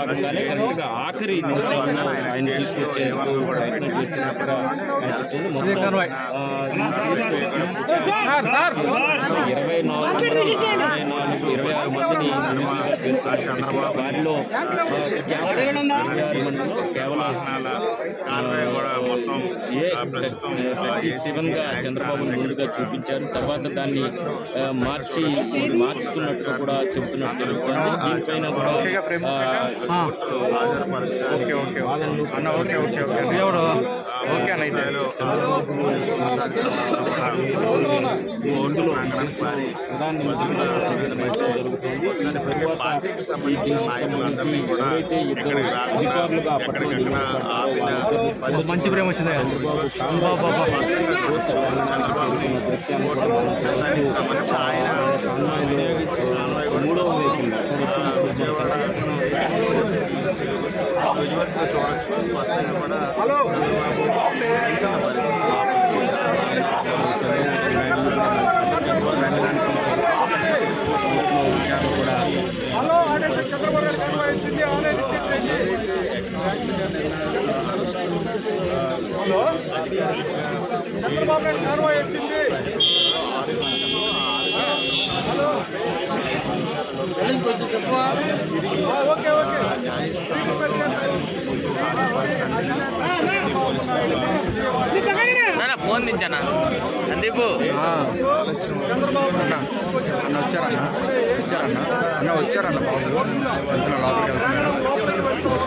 భాగంగానే కరెక్ట్ గా ఆఖరి నిమిషాలను ఆయన తీసుకొచ్చే ప్రయత్నం చేస్తున్నట్టుగా కనిపిస్తుంది మొత్తం ఆ, ఇరవై నాలుగు ఇరవై నాలుగు ఇరవై ఆరు మందిని ఎమ్మెల్యేగా పేర్కొన్నారు. వారిలో ఆ, కేవలం ఇరవై ఆరు మందిలో కేవలం ఏ థర్టీ సెవెన్ గా చంద్రబాబు ముందుగా చూపించారు తర్వాత దాన్ని ఆ, మార్చి మార్చుతున్నట్టుగా కూడా చెబుతున్నట్టు తెలుస్తుంది దీనిపైన కూడా ఆ, ఓకే ఓకే అన్న ఓకే ఓకే ఓకే దేవుడు ఓకే అన్న అయితే ఒడ్డులో ప్రధాని జరుగుతుంది తర్వాత ఈ దీనికి సంబంధించి ఎవరైతే ఇద్దరు అధికారులుగా అప్పట్లో నియమించారో వాళ్ళిద్దరిని ఓ, మంచి ప్రేమ వచ్చింది చంద్రబాబు దృశ్యాన్ని కూడా మనం చూడవచ్చు. ఆయన కాన్వాయ్లో మూడవ వెహికల్ చూడొచ్చు స్పష్టంగా కూడా కూడా ఫోన్ దించానా సందీప్ ఆ. అన్న అన్న వచ్చారన్న వచ్చారన్న అన్న వచ్చారన్న బాబు వెళ్తున్నా లోపలికి వెళ్తున్నారు